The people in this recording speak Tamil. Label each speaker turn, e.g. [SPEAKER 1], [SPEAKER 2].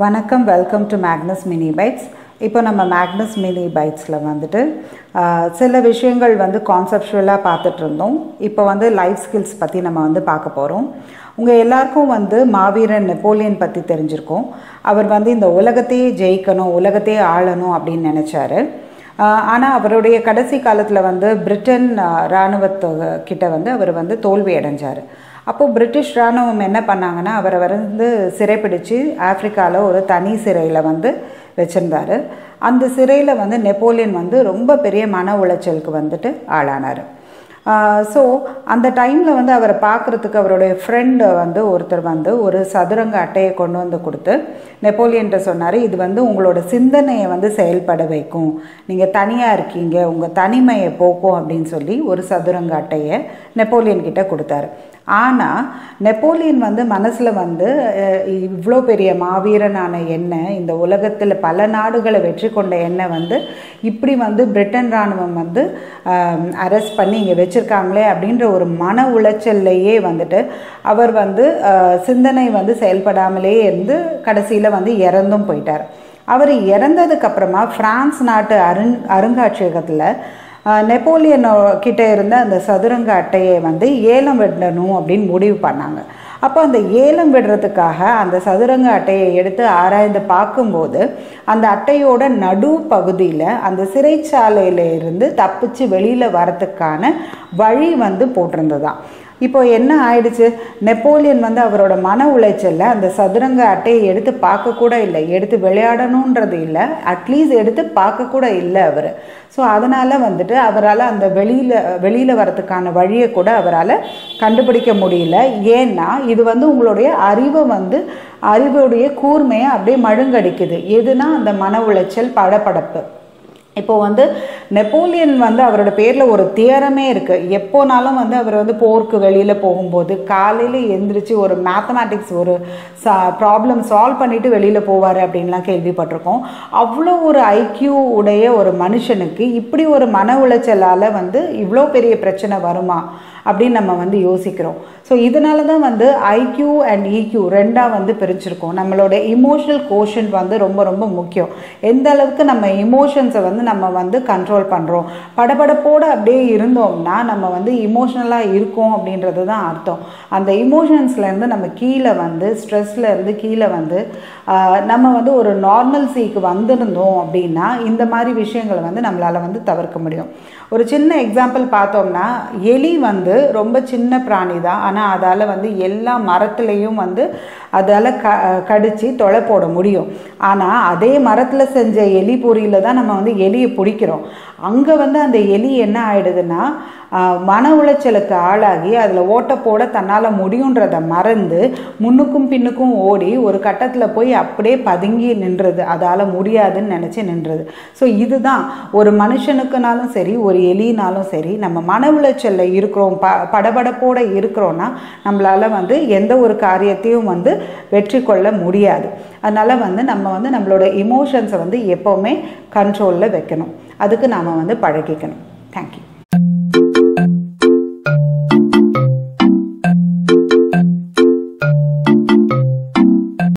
[SPEAKER 1] வணக்கம் welcome to Magnus mini bites இப்போ நம்ம மேக்னஸ் மினி பைட்ஸில் வந்துட்டு ஆஹ், சில விஷயங்கள் வந்து கான்செப்ஷுவலாக பார்த்துட்டு இருந்தோம் இப்போ வந்து லைஃப் ஸ்கில்ஸ் பற்றி நம்ம வந்து பார்க்க போகிறோம் உங்கள் எல்லாருக்கும் வந்து மாவீரன் நெப்போலியன் பற்றி தெரிஞ்சிருக்கும் அவர் வந்து இந்த உலகத்தையே ஜெயிக்கணும் உலகத்தையே ஆளணும் அப்படின்னு நினச்சாரு ஆனால் அவருடைய கடைசி காலத்தில் வந்து பிரிட்டன் ஆஹ், இராணுவத்து கிட்ட வந்து அவர் வந்து தோல்வி அடைஞ்சார் அப்போது பிரிட்டிஷ் இராணுவம் என்ன பண்ணாங்கன்னா அவரை வந்து சிறைப்பிடிச்சு ஆப்பிரிக்காவில் ஒரு தனி சிறையில் வந்து வச்சுருந்தாரு அந்த சிறையில் வந்து நெப்போலியன் வந்து ரொம்ப பெரிய மன உளைச்சலுக்கு வந்துட்டு ஆளானார் ஸோ அந்த டைமில் வந்து அவரை பார்க்குறதுக்கு அவருடைய ஃப்ரெண்டு வந்து ஒருத்தர் வந்து ஒரு சதுரங்க அட்டையை கொண்டு வந்து கொடுத்து நெப்போலியன்ட்ட சொன்னார் இது வந்து உங்களோட சிந்தனையை வந்து செயல்பட வைக்கும் நீங்கள் தனியாக இருக்கீங்க உங்கள் தனிமையை போக்கும் அப்படின்னு சொல்லி ஒரு சதுரங்க அட்டையை நெப்போலியன் கிட்ட கொடுத்தாரு ஆனால் நெப்போலியன் வந்து மனசில் வந்து அஹ், இவ்வளோ பெரிய மாவீரனான என்ன இந்த உலகத்தில் பல நாடுகளை வெற்றி கொண்ட என்ன வந்து இப்படி வந்து பிரிட்டன் இராணுவம் வந்து அரெஸ்ட் பண்ணி இங்கே வச்சுருக்காங்களே அப்படின்ற ஒரு மன உளைச்சல்லையே வந்துட்டு அவர் வந்து அஹ், சிந்தனை வந்து செயல்படாமலே இருந்து கடைசியில் வந்து இறந்தும் போயிட்டார் அவர் இறந்ததுக்கு அப்புறமா பிரான்ஸ் நாட்டு அருங் அருங்காட்சியகத்தில் ஆஹ் நெப்போலியன் கிட்ட இருந்த அந்த சதுரங்க அட்டையை வந்து ஏலம் விடணும் அப்படின்னு முடிவு பண்ணாங்க அப்போ அந்த ஏலம் விடுறதுக்காக அந்த சதுரங்க அட்டையை எடுத்து ஆராய்ந்து பார்க்கும்போது அந்த அட்டையோட நடு பகுதியில் அந்த சிறைச்சாலையில இருந்து தப்பிச்சு வெளியில் வரத்துக்கான வழி வந்து போட்டிருந்ததாம் இப்போ என்ன ஆயிடுச்சு நெப்போலியன் வந்து அவரோட மன உளைச்சல்ல அந்த சதுரங்க அட்டையை எடுத்து பார்க்க கூட இல்லை எடுத்து விளையாடணுன்றது இல்லை அட்லீஸ்ட் எடுத்து பார்க்க கூட இல்லை அவர் ஸோ அதனால் வந்துட்டு அவரால் அந்த வெளியில் வெளியில் வரதுக்கான வழியை கூட அவரால் கண்டுபிடிக்க முடியல ஏன்னா இது வந்து உங்களுடைய அறிவை வந்து அறிவுடைய கூர்மையை அப்படியே மழுங்கடிக்குது எதுனா அந்த மன உளைச்சல் படபடப்பு இப்போ வந்து நெப்போலியன் வந்து அவரோட பேரில் ஒரு தியரமே இருக்குது எப்போனாலும் வந்து அவர் வந்து போருக்கு வெளியில் போகும்போது காலையில் எந்திரிச்சு ஒரு மேத்தமேட்டிக்ஸ் ஒரு சா ப்ராப்ளம் சால்வ் பண்ணிட்டு வெளியில் போவார் அப்படின்லாம் கேள்விப்பட்டிருக்கோம் அவ்வளோ ஒரு ஐக்யூ உடைய ஒரு மனுஷனுக்கு இப்படி ஒரு மன உளைச்சலால் வந்து இவ்வளோ பெரிய பிரச்சனை வருமா அப்படின்னு நம்ம வந்து யோசிக்கிறோம் ஸோ இதனால தான் வந்து ஐக்யூ அண்ட் இக்யூ ரெண்டாக வந்து பிரிச்சிருக்கோம் நம்மளோட இமோஷனல் கோஷன் வந்து ரொம்ப ரொம்ப முக்கியம் எந்த அளவுக்கு நம்ம இமோஷன்ஸை வந்து நம்ம வந்து கண்ட்ரோல் பண்ணுறோம் படபடப்போடு அப்படியே இருந்தோம்னா நம்ம வந்து இமோஷ்னலாக இருக்கோம் அப்படின்றது தான் அர்த்தம் அந்த இமோஷன்ஸ்லேருந்து நம்ம கீழே வந்து ஸ்ட்ரெஸ்ல இருந்து கீழே வந்து ஆஹ், நம்ம வந்து ஒரு நார்மல்சிக்கு வந்திருந்தோம் அப்படின்னா இந்த மாதிரி விஷயங்களை வந்து நம்மளால் வந்து தவிர்க்க முடியும் ஒரு சின்ன எக்ஸாம்பிள் பார்த்தோம்னா எலி வந்து ரொம்ப சின்ன பிராணி தான் ஆனால் அதால் வந்து எல்லா மரத்துலேயும் வந்து அதால் க கடித்து தொலை போட முடியும் ஆனால் அதே மரத்தில் செஞ்ச எலி பொரியில் தான் நம்ம வந்து எலியை பிடிக்கிறோம் அங்கே வந்து அந்த எலி என்ன ஆயிடுதுன்னா ஆஹ், மன உளைச்சலுக்கு ஆளாகி அதில் ஓட்ட போட தன்னால் முடியுன்றதை மறந்து முன்னுக்கும் பின்னுக்கும் ஓடி ஒரு கட்டத்தில் போய் அப்படியே பதுங்கி நின்றது அதால் முடியாதுன்னு நினச்சி நின்றது ஸோ இதுதான் ஒரு மனுஷனுக்குனாலும் சரி ஒரு எலினாலும் சரி நம்ம மன உளைச்சலில் இருக்கிறோம் ப படபடப்போட இருக்கிறோன்னா நம்மளால் வந்து எந்த ஒரு காரியத்தையும் வந்து வெற்றி கொள்ள முடியாது அதனால் வந்து நம்ம வந்து நம்மளோட இமோஷன்ஸை வந்து எப்போவுமே கண்ட்ரோலில் வைக்கணும் அதுக்கு நாம் வந்து பழகிக்கணும் தேங்க்யூ